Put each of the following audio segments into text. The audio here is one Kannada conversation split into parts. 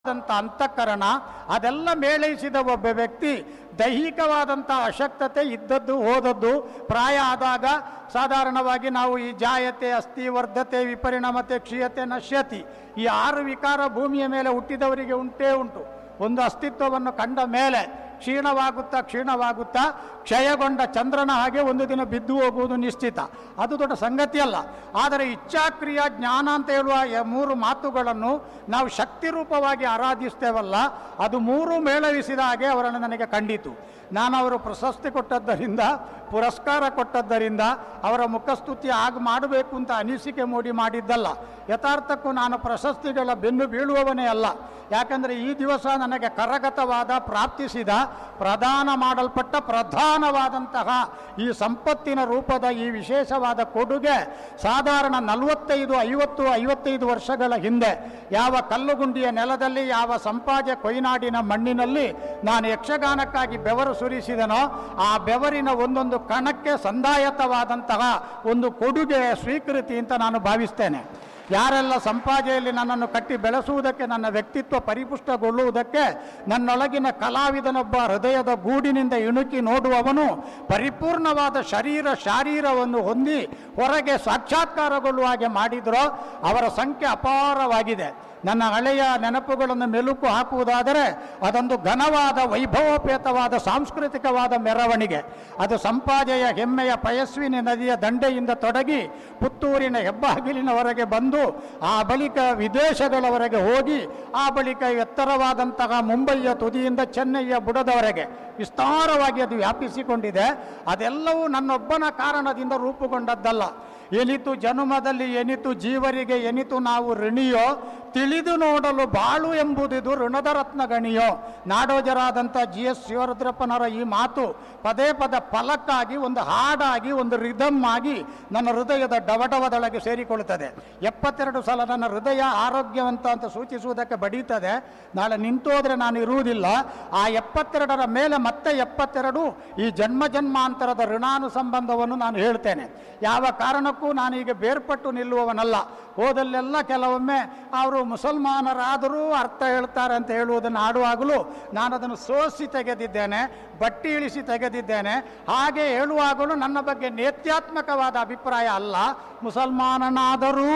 ದಂತ ಅಂತಃಕರಣ ಅದೆಲ್ಲ ಮೇಳೈಸಿದ ಒಬ್ಬ ವ್ಯಕ್ತಿ ದೈಹಿಕವಾದಂಥ ಅಶಕ್ತತೆ ಇದ್ದದ್ದು ಹೋದದ್ದು ಪ್ರಾಯ ಆದಾಗ ಸಾಧಾರಣವಾಗಿ ನಾವು ಈ ಜಾಯತೆ ಅಸ್ಥಿ ವರ್ಧತೆ ವಿಪರಿಣಾಮತೆ ಕ್ಷೀಯತೆ ನಶ್ಯತಿ ಈ ಆರು ವಿಕಾರ ಭೂಮಿಯ ಮೇಲೆ ಹುಟ್ಟಿದವರಿಗೆ ಉಂಟೇ ಉಂಟು ಒಂದು ಅಸ್ತಿತ್ವವನ್ನು ಕಂಡ ಮೇಲೆ ಕ್ಷೀಣವಾಗುತ್ತಾ ಕ್ಷೀಣವಾಗುತ್ತಾ ಕ್ಷಯಗೊಂಡ ಚಂದ್ರನ ಹಾಗೆ ಒಂದು ದಿನ ಬಿದ್ದು ಹೋಗುವುದು ನಿಶ್ಚಿತ ಅದು ದೊಡ್ಡ ಸಂಗತಿ ಅಲ್ಲ ಆದರೆ ಇಚ್ಛಾಕ್ರಿಯ ಜ್ಞಾನ ಅಂತ ಹೇಳುವ ಯ- ಮೂರು ಮಾತುಗಳನ್ನು ನಾವು ಶಕ್ತಿ ರೂಪವಾಗಿ ಆರಾಧಿಸ್ತೇವಲ್ಲ ಅದು ಮೂರು ಮೇಳವಿಸಿದ ಹಾಗೆ ಅವರನ್ನು ನನಗೆ ಕಂಡಿತು ನಾನು ಅವರು ಪ್ರಶಸ್ತಿ ಕೊಟ್ಟದ್ದರಿಂದ ಪುರಸ್ಕಾರ ಕೊಟ್ಟದ್ದರಿಂದ ಅವರ ಮುಖಸ್ತುತಿ ಆಗ ಮಾಡಬೇಕು ಅಂತ ಅನಿಸಿಕೆ ಮೂಡಿ ಮಾಡಿದ್ದಲ್ಲ ಯಥಾರ್ಥಕ್ಕೂ ನಾನು ಪ್ರಶಸ್ತಿಗಳ ಬೆನ್ನು ಬೀಳುವವನೇ ಅಲ್ಲ ಯಾಕಂದರೆ ಈ ದಿವಸ ನನಗೆ ಕರಗತವಾದ ಪ್ರಾಪ್ತಿಸಿದ ಪ್ರದಾನ ಮಾಡಲ್ಪಟ್ಟ ಪ್ರಧಾನವಾದಂತಹ ಈ ಸಂಪತ್ತಿನ ರೂಪದ ಈ ವಿಶೇಷವಾದ ಕೊಡುಗೆ ಸಾಧಾರಣ ನಲವತ್ತೈದು ಐವತ್ತು ಐವತ್ತೈದು ವರ್ಷಗಳ ಹಿಂದೆ ಯಾವ ಕಲ್ಲುಗುಂಡಿಯ ನೆಲದಲ್ಲಿ ಯಾವ ಸಂಪಾಜೆ ಕೊಯ್ನಾಡಿನ ಮಣ್ಣಿನಲ್ಲಿ ನಾನು ಯಕ್ಷಗಾನಕ್ಕಾಗಿ ಬೆವರು ಸುರಿಸಿದನೋ ಆ ಬೆವರಿನ ಒಂದೊಂದು ಕಣಕ್ಕೆ ಸಂದಾಯತವಾದಂತಹ ಒಂದು ಕೊಡುಗೆ ಸ್ವೀಕೃತಿ ಅಂತ ನಾನು ಭಾವಿಸ್ತೇನೆ ಯಾರೆಲ್ಲ ಸಂಪಾಜೆಯಲ್ಲಿ ನನ್ನನ್ನು ಕಟ್ಟಿ ಬೆಳೆಸುವುದಕ್ಕೆ ನನ್ನ ವ್ಯಕ್ತಿತ್ವ ಪರಿಪುಷ್ಟಗೊಳ್ಳುವುದಕ್ಕೆ ನನ್ನೊಳಗಿನ ಕಲಾವಿದನೊಬ್ಬ ಹೃದಯದ ಗೂಡಿನಿಂದ ಇಣುಕಿ ನೋಡುವವನು ಪರಿಪೂರ್ಣವಾದ ಶರೀರ ಶಾರೀರವನ್ನು ಹೊಂದಿ ಹೊರಗೆ ಸಾಕ್ಷಾತ್ಕಾರಗೊಳ್ಳುವ ಹಾಗೆ ಮಾಡಿದರೋ ಅವರ ಸಂಖ್ಯೆ ಅಪಾರವಾಗಿದೆ ನನ್ನ ಹಳೆಯ ನೆನಪುಗಳನ್ನು ಮೆಲುಕು ಹಾಕುವುದಾದರೆ ಅದೊಂದು ಘನವಾದ ವೈಭವೋಪೇತವಾದ ಸಾಂಸ್ಕೃತಿಕವಾದ ಮೆರವಣಿಗೆ ಅದು ಸಂಪಾಜೆಯ ಹೆಮ್ಮೆಯ ಪಯಸ್ವಿನಿ ನದಿಯ ದಂಡೆಯಿಂದ ತೊಡಗಿ ಪುತ್ತೂರಿನ ಹೆಬ್ಬಾಗಿಲಿನವರೆಗೆ ಬಂದು ಆ ಬಳಿಕ ವಿದೇಶಗಳವರೆಗೆ ಹೋಗಿ ಆ ಬಳಿಕ ಎತ್ತರವಾದಂತಹ ಮುಂಬಯಿಯ ತುದಿಯಿಂದ ಚೆನ್ನೈಯ ಬುಡದವರೆಗೆ ವಿಸ್ತಾರವಾಗಿ ಅದು ವ್ಯಾಪಿಸಿಕೊಂಡಿದೆ ಅದೆಲ್ಲವೂ ನನ್ನೊಬ್ಬನ ಕಾರಣದಿಂದ ರೂಪುಗೊಂಡದ್ದಲ್ಲ ಎನಿತು ಜನುಮದಲ್ಲಿ ಎನಿತು ಜೀವರಿಗೆ ಎನಿತು ನಾವು ಋಣಿಯೋ ತಿಳಿದು ನೋಡಲು ಬಾಳು ಎಂಬುದಿದು ಋಣದ ರತ್ನಗಣಿಯೋ ನಾಡೋಜರಾದಂಥ ಜಿ ಎಸ್ ಶಿವರುದ್ರಪ್ಪನವರ ಈ ಮಾತು ಪದೇ ಪದ ಫಲಕ್ಕಾಗಿ ಒಂದು ಹಾಡಾಗಿ ಒಂದು ರಿದಮ್ ಆಗಿ ನನ್ನ ಹೃದಯದ ಡವಡವದೊಳಗೆ ಸೇರಿಕೊಳ್ಳುತ್ತದೆ ಎಪ್ಪತ್ತೆರಡು ಸಲ ನನ್ನ ಹೃದಯ ಆರೋಗ್ಯವಂತ ಅಂತ ಸೂಚಿಸುವುದಕ್ಕೆ ಬಡೀತದೆ ನಾಳೆ ನಿಂತೋದ್ರೆ ನಾನು ಇರುವುದಿಲ್ಲ ಆ ಎಪ್ಪತ್ತೆರಡರ ಮೇಲೆ ಮತ್ತೆ ಎಪ್ಪತ್ತೆರಡು ಈ ಜನ್ಮ ಜನ್ಮಾಂತರದ ಋಣಾನುಸಂಬಂಧವನ್ನು ನಾನು ಹೇಳ್ತೇನೆ ಯಾವ ಕಾರಣಕ್ಕೂ ನಾನೀಗ ಬೇರ್ಪಟ್ಟು ನಿಲ್ಲುವವನಲ್ಲ ಹೋದಲ್ಲೆಲ್ಲ ಕೆಲವೊಮ್ಮೆ ಅವರು ಮುಸಲ್ಮಾನರಾದರೂ ಅರ್ಥ ಹೇಳ್ತಾರೆ ಅಂತ ಹೇಳುವುದನ್ನು ಆಡುವಾಗಲೂ ನಾನು ಅದನ್ನು ಸೋಸಿ ತೆಗೆದಿದ್ದೇನೆ ಬಟ್ಟಿ ಇಳಿಸಿ ತೆಗೆದಿದ್ದೇನೆ ಹಾಗೆ ಹೇಳುವಾಗಲೂ ನನ್ನ ಬಗ್ಗೆ ನೇತ್ಯಾತ್ಮಕವಾದ ಅಭಿಪ್ರಾಯ ಅಲ್ಲ ಮುಸಲ್ಮಾನನಾದರೂ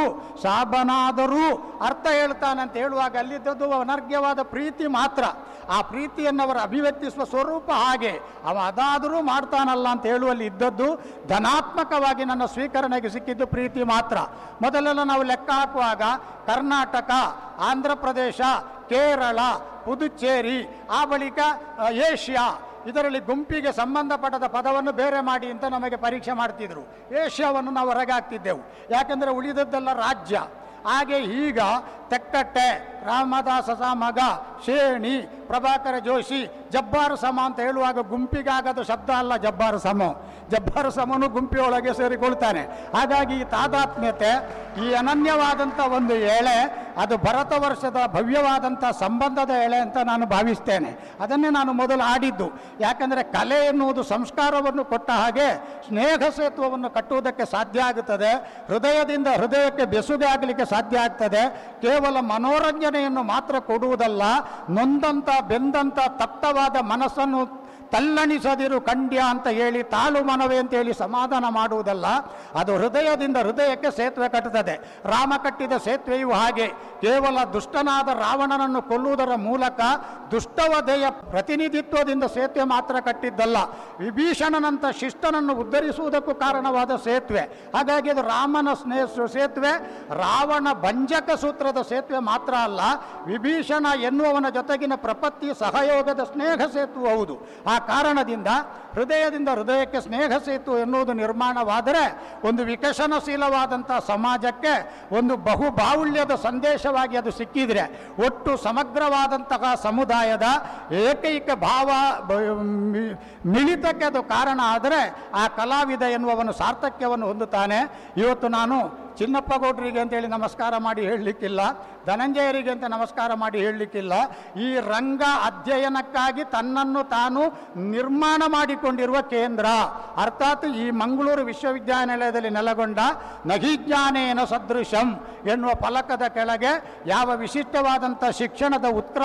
ಸಾಬನಾದರೂ ಅರ್ಥ ಹೇಳ್ತಾನೆ ಅಂತ ಹೇಳುವಾಗ ಅಲ್ಲಿದ್ದದ್ದು ಅನರ್ಘ್ಯವಾದ ಪ್ರೀತಿ ಮಾತ್ರ ಆ ಪ್ರೀತಿಯನ್ನು ಅವರು ಅಭಿವ್ಯಕ್ತಿಸುವ ಸ್ವರೂಪ ಹಾಗೆ ಅವ ಅದಾದರೂ ಮಾಡ್ತಾನಲ್ಲ ಅಂತ ಹೇಳುವಲ್ಲಿ ಇದ್ದದ್ದು ಧನಾತ್ಮಕವಾಗಿ ನನ್ನ ಸ್ವೀಕರಣೆಗೆ ಸಿಕ್ಕಿದ್ದು ಪ್ರೀತಿ ಮಾತ್ರ ಮೊದಲೆಲ್ಲ ನಾವು ಲೆಕ್ಕ ಹಾಕುವಾಗ ಕರ್ನಾಟಕ ಆಂಧ್ರ ಪ್ರದೇಶ ಕೇರಳ ಪುದುಚೇರಿ ಆ ಬಳಿಕ ಅ, ಏಷ್ಯಾ ಇದರಲ್ಲಿ ಗುಂಪಿಗೆ ಸಂಬಂಧಪಟ್ಟದ ಪದವನ್ನು ಬೇರೆ ಮಾಡಿ ಅಂತ ನಮಗೆ ಪರೀಕ್ಷೆ ಮಾಡ್ತಿದ್ರು ಏಷ್ಯಾವನ್ನು ನಾವು ಹೊರಗೆ ಹಾಕ್ತಿದ್ದೆವು ಯಾಕೆಂದರೆ ಉಳಿದದ್ದೆಲ್ಲ ರಾಜ್ಯ ಹಾಗೆ ಈಗ ತೆಕ್ಕಟ್ಟೆ ರಾಮದಾಸ ಸ ಮಗ ಶೇಣಿ ಪ್ರಭಾಕರ ಜೋಶಿ ಜಬ್ಬಾರು ಸಮ ಅಂತ ಹೇಳುವಾಗ ಗುಂಪಿಗಾಗದ ಶಬ್ದ ಅಲ್ಲ ಜಬ್ಬಾರು ಸಮ ಜಬ್ಬಾರು ಸಮನು ಗುಂಪಿಯೊಳಗೆ ಸೇರಿಕೊಳ್ತಾನೆ ಹಾಗಾಗಿ ಈ ತಾದಾತ್ಮ್ಯತೆ ಈ ಅನನ್ಯವಾದಂಥ ಒಂದು ಎಳೆ ಅದು ಭರತ ವರ್ಷದ ಭವ್ಯವಾದಂಥ ಸಂಬಂಧದ ಎಳೆ ಅಂತ ನಾನು ಭಾವಿಸ್ತೇನೆ ಅದನ್ನೇ ನಾನು ಮೊದಲು ಆಡಿದ್ದು ಯಾಕಂದರೆ ಕಲೆ ಎನ್ನುವುದು ಸಂಸ್ಕಾರವನ್ನು ಕೊಟ್ಟ ಹಾಗೆ ಸ್ನೇಹ ಸೇತುವವನ್ನು ಕಟ್ಟುವುದಕ್ಕೆ ಸಾಧ್ಯ ಆಗುತ್ತದೆ ಹೃದಯದಿಂದ ಹೃದಯಕ್ಕೆ ಬೆಸುಗೆ ಆಗಲಿಕ್ಕೆ ಸಾಧ್ಯ ಆಗ್ತದೆ ಕೇವಲ ಮನೋರಂಜನೆಯನ್ನು ಮಾತ್ರ ಕೊಡುವುದಲ್ಲ ನೊಂದಂಥ ಬೆಂದಂಥ ತಪ್ತವಾದ ಮನಸ್ಸನ್ನು ತಲ್ಲಣಿಸದಿರು ಕಂಡ್ಯ ಅಂತ ಹೇಳಿ ತಾಳು ಮನವೇ ಅಂತ ಹೇಳಿ ಸಮಾಧಾನ ಮಾಡುವುದಲ್ಲ ಅದು ಹೃದಯದಿಂದ ಹೃದಯಕ್ಕೆ ಸೇತುವೆ ಕಟ್ಟುತ್ತದೆ ರಾಮ ಕಟ್ಟಿದ ಸೇತುವೆಯು ಹಾಗೆ ಕೇವಲ ದುಷ್ಟನಾದ ರಾವಣನನ್ನು ಕೊಲ್ಲುವುದರ ಮೂಲಕ ದುಷ್ಟವಧೆಯ ಪ್ರತಿನಿಧಿತ್ವದಿಂದ ಸೇತುವೆ ಮಾತ್ರ ಕಟ್ಟಿದ್ದಲ್ಲ ವಿಭೀಷಣನಂತ ಶಿಷ್ಟನನ್ನು ಉದ್ಧರಿಸುವುದಕ್ಕೂ ಕಾರಣವಾದ ಸೇತುವೆ ಹಾಗಾಗಿ ಅದು ರಾಮನ ಸ್ನೇಹ ಸೇತುವೆ ರಾವಣ ಭಂಜಕ ಸೂತ್ರದ ಸೇತುವೆ ಮಾತ್ರ ಅಲ್ಲ ವಿಭೀಷಣ ಎನ್ನುವವನ ಜೊತೆಗಿನ ಪ್ರಪತ್ತಿ ಸಹಯೋಗದ ಸ್ನೇಹ ಸೇತು ಹೌದು ಆ ಕಾರಣದಿಂದ ಹೃದಯದಿಂದ ಹೃದಯಕ್ಕೆ ಸ್ನೇಹ ಸೇತು ಎನ್ನುವುದು ನಿರ್ಮಾಣವಾದರೆ ಒಂದು ವಿಕಸನಶೀಲವಾದಂಥ ಸಮಾಜಕ್ಕೆ ಒಂದು ಬಹು ಬಾಹುಳ್ಯದ ಸಂದೇಶವಾಗಿ ಅದು ಸಿಕ್ಕಿದ್ರೆ ಒಟ್ಟು ಸಮಗ್ರವಾದಂತಹ ಸಮುದಾಯದ ಏಕೈಕ ಭಾವ ಬ- ಮಿ- ಮಿಳಿತಕ್ಕೆ ಅದು ಕಾರಣ ಆದರೆ ಆ ಕಲಾವಿದ ಎನ್ನುವವನು ಸಾರ್ಥಕ್ಯವನ್ನು ಹೊಂದುತ್ತಾನೆ ಇವತ್ತು ನಾನು ಚಿನ್ನಪ್ಪ ಗೌಡ್ರಿಗೆ ಅಂತೇಳಿ ನಮಸ್ಕಾರ ಮಾಡಿ ಹೇಳಲಿಕ್ಕಿಲ್ಲ ಧನಂಜಯರಿಗೆ ಅಂತ ನಮಸ್ಕಾರ ಮಾಡಿ ಹೇಳಲಿಕ್ಕಿಲ್ಲ ಈ ರಂಗ ಅಧ್ಯಯನಕ್ಕಾಗಿ ತನ್ನನ್ನು ತಾನು ನಿರ್ಮಾಣ ಮಾಡಿಕೊಂಡಿರುವ ಕೇಂದ್ರ ಅರ್ಥಾತ್ ಈ ಮಂಗಳೂರು ವಿಶ್ವವಿದ್ಯಾನಿಲಯದಲ್ಲಿ ನೆಲೆಗೊಂಡ ನಗಿಜ್ಞಾನೇನ ಸದೃಶಂ ಎನ್ನುವ ಫಲಕದ ಕೆಳಗೆ ಯಾವ ವಿಶಿಷ್ಟವಾದಂಥ ಶಿಕ್ಷಣದ ಉತ್ಕ್ರ